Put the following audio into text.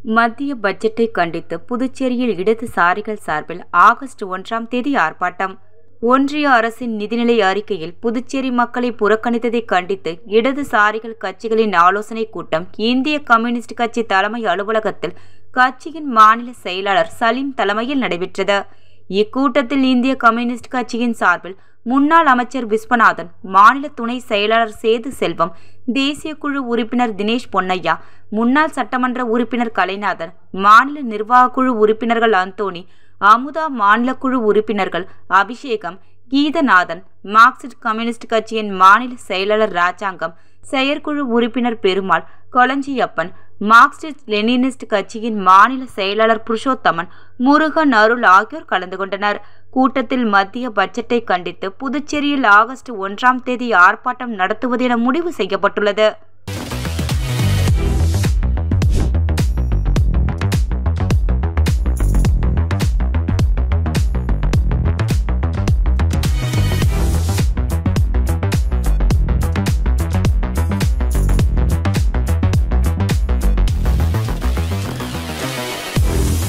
மத்திய பட்ஜெட்டை கண்டித்து புதுச்சேரியில் இடதுசாரிகள் சார்பில் ஆகஸ்ட் ஒன்றாம் தேதி ஆர்ப்பாட்டம் ஒன்றிய அரசின் நிதிநிலை அறிக்கையில் புதுச்சேரி மக்களை புறக்கணித்ததை கண்டித்து இடதுசாரிகள் கட்சிகளின் ஆலோசனைக் கூட்டம் இந்திய கம்யூனிஸ்ட் கட்சி தலைமை அலுவலகத்தில் கட்சியின் மாநில செயலாளர் சலீம் தலைமையில் நடைபெற்றது இக்கூட்டத்தில் இந்திய கம்யூனிஸ்ட் கட்சியின் சார்பில் முன்னாள் அமைச்சர் விஸ்வநாதன் மாநில துணை செயலாளர் சேது செல்வம் தேசிய குழு உறுப்பினர் தினேஷ் பொன்னையா முன்னாள் சட்டமன்ற உறுப்பினர் கலைநாதன் மாநில நிர்வாக குழு உறுப்பினர்கள் அந்தோணி அமுதா மாநில குழு உறுப்பினர்கள் அபிஷேகம் கீதநாதன் மார்க்சிஸ்ட் கம்யூனிஸ்ட் கட்சியின் மாநில செயலாளர் ராஜாங்கம் செயற்குழு உறுப்பினர் பெருமாள் கொளஞ்சியப்பன் மார்க்சிஸ்ட் லெனினிஸ்ட் கட்சியின் மாநில செயலாளர் புருஷோத்தமன் முருகன் அருள் ஆகியோர் கலந்து கொண்டனர் கூட்டத்தில் மத்திய பட்ஜெட்டை கண்டித்து புதுச்சேரியில் ஆகஸ்ட் ஒன்றாம் தேதி ஆர்ப்பாட்டம் நடத்துவது என முடிவு செய்யப்பட்டுள்ளது